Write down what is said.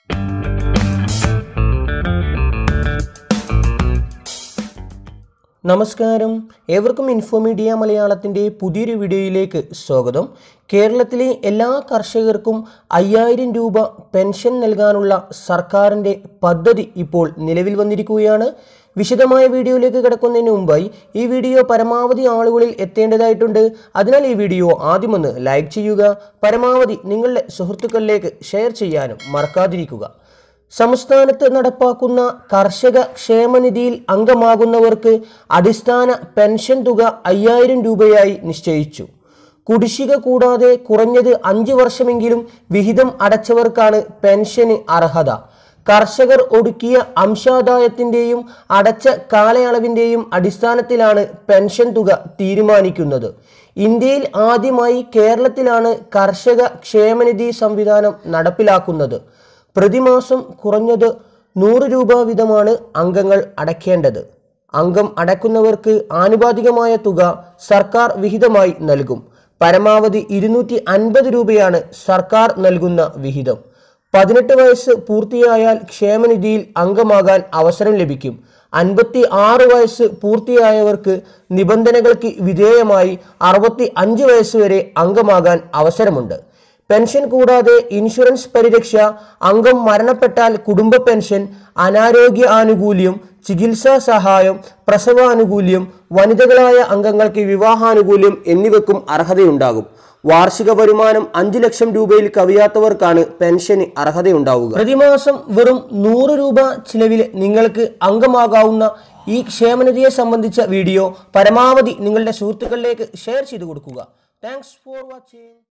നമസ്കാരം ഏവർക്കും info media മലയാളത്തിൻ്റെ പുതിയൊരു വീഡിയോയിലേക്ക് സ്വാഗതം കേരളത്തിലെ എല്ലാ കർഷകർക്കും അയ്യായിരം രൂപ പെൻഷൻ നൽകാനുള്ള സർക്കാരിൻ്റെ പദ്ധതി ഇപ്പോൾ നിലവിൽ വന്നിരിക്കുകയാണ് വിശദമായ വീഡിയോയിലേക്ക് കിടക്കുന്നതിന് മുമ്പായി ഈ വീഡിയോ പരമാവധി ആളുകളിൽ എത്തേണ്ടതായിട്ടുണ്ട് അതിനാൽ ഈ വീഡിയോ ആദ്യമൊന്ന് ലൈക്ക് ചെയ്യുക പരമാവധി നിങ്ങളുടെ സുഹൃത്തുക്കളിലേക്ക് ഷെയർ ചെയ്യാനും മറക്കാതിരിക്കുക സംസ്ഥാനത്ത് നടപ്പാക്കുന്ന കർഷക ക്ഷേമനിധിയിൽ അംഗമാകുന്നവർക്ക് അടിസ്ഥാന പെൻഷൻ തുക അയ്യായിരം രൂപയായി നിശ്ചയിച്ചു കുടിശ്ശിക കൂടാതെ കുറഞ്ഞത് അഞ്ച് വർഷമെങ്കിലും വിഹിതം അടച്ചവർക്കാണ് പെൻഷന് അർഹത കർഷകർ ഒടുക്കിയ അംശാദായത്തിൻ്റെയും അടച്ച കാലയളവിൻ്റെയും അടിസ്ഥാനത്തിലാണ് പെൻഷൻ തുക തീരുമാനിക്കുന്നത് ഇന്ത്യയിൽ ആദ്യമായി കേരളത്തിലാണ് കർഷക ക്ഷേമനിധി സംവിധാനം നടപ്പിലാക്കുന്നത് പ്രതിമാസം കുറഞ്ഞത് നൂറ് രൂപ വീതമാണ് അംഗങ്ങൾ അടയ്ക്കേണ്ടത് അംഗം അടയ്ക്കുന്നവർക്ക് ആനുപാതികമായ തുക സർക്കാർ വിഹിതമായി നൽകും പരമാവധി ഇരുന്നൂറ്റി അൻപത് രൂപയാണ് സർക്കാർ നൽകുന്ന വിഹിതം പതിനെട്ട് വയസ്സ് പൂർത്തിയായാൽ ക്ഷേമനിധിയിൽ അംഗമാകാൻ അവസരം ലഭിക്കും അൻപത്തി ആറ് വയസ്സ് പൂർത്തിയായവർക്ക് നിബന്ധനകൾക്ക് വിധേയമായി അറുപത്തി അഞ്ച് വയസ്സ് വരെ അംഗമാകാൻ അവസരമുണ്ട് പെൻഷൻ കൂടാതെ ഇൻഷുറൻസ് പരിരക്ഷ അംഗം മരണപ്പെട്ടാൽ കുടുംബ പെൻഷൻ അനാരോഗ്യ ആനുകൂല്യം ചികിത്സാ സഹായം പ്രസവാനുകൂല്യം വനിതകളായ അംഗങ്ങൾക്ക് വിവാഹാനുകൂല്യം എന്നിവയ്ക്കും അർഹതയുണ്ടാകും വാർഷിക വരുമാനം അഞ്ചു ലക്ഷം രൂപയിൽ കവിയാത്തവർക്കാണ് പെൻഷന് അർഹതയുണ്ടാവുക പ്രതിമാസം വെറും നൂറ് രൂപ ചിലവിൽ നിങ്ങൾക്ക് അംഗമാകാവുന്ന ഈ ക്ഷേമനിധിയെ സംബന്ധിച്ച വീഡിയോ പരമാവധി നിങ്ങളുടെ സുഹൃത്തുക്കളിലേക്ക് ഷെയർ ചെയ്തു കൊടുക്കുക താങ്ക്സ് ഫോർ വാച്ചിങ്